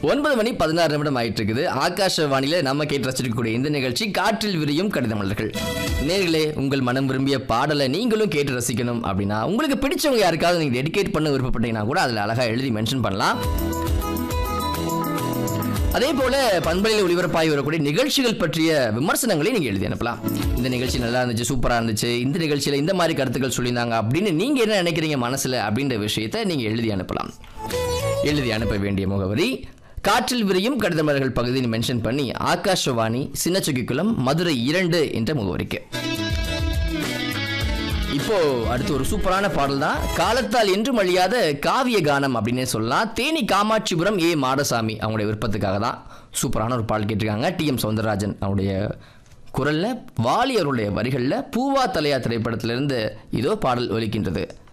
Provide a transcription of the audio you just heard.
ஒன்பது மணி பதினாறு நிமிடம் ஆயிட்டு இருக்குது ஆகாஷவாணியில நம்ம கேட்டு ரசிக்கக்கூடிய இந்த நிகழ்ச்சி காற்றில் விரியும் கடித மலர்கள் நேர்களே உங்கள் மனம் விரும்பிய பாடலை நீங்களும் கேட்டு ரசிக்கணும் அப்படின்னா உங்களுக்கு பிடிச்சவங்க யாருக்காவது நீங்க டெடிகேட் பண்ண விருப்பப்பட்டீங்கன்னா கூட அதுல அழகா எழுதி மென்ஷன் பண்ணலாம் அதே போல பண்பலையில் ஒளிபரப்பாகி வரக்கூடிய நிகழ்ச்சிகள் பற்றிய விமர்சனங்களை நீங்க எழுதி அனுப்பலாம் இந்த நிகழ்ச்சி நல்லா இருந்துச்சு சூப்பரா இருந்துச்சு இந்த நிகழ்ச்சியில இந்த மாதிரி கருத்துக்கள் சொல்லியிருந்தாங்க அப்படின்னு நீங்க என்ன நினைக்கிறீங்க மனசுல அப்படின்ற விஷயத்தை நீங்க எழுதி அனுப்பலாம் எழுதி அனுப்ப வேண்டிய முகவரி காற்றில் விரியும் கடிதமலர்கள் பகுதியை மென்ஷன் பண்ணி ஆகாஷவாணி சின்னச்சுக்கிக்குளம் மதுரை இரண்டு என்ற முகவரிக்கு இப்போ அடுத்து ஒரு சூப்பரான பாடல் தான் காலத்தால் என்றும் அழியாத காவிய கானம் அப்படின்னே சொல்லலாம் தேனி காமாட்சிபுரம் ஏ மாடசாமி அவங்களுடைய விருப்பத்துக்காக தான் சூப்பரான ஒரு பாடல் கேட்டிருக்காங்க டி எம் சௌந்தரராஜன் அவருடைய குரல்ல வாலி அவருடைய வரிகளில் பூவா தலையா திரைப்படத்திலிருந்து இதோ பாடல் ஒலிக்கின்றது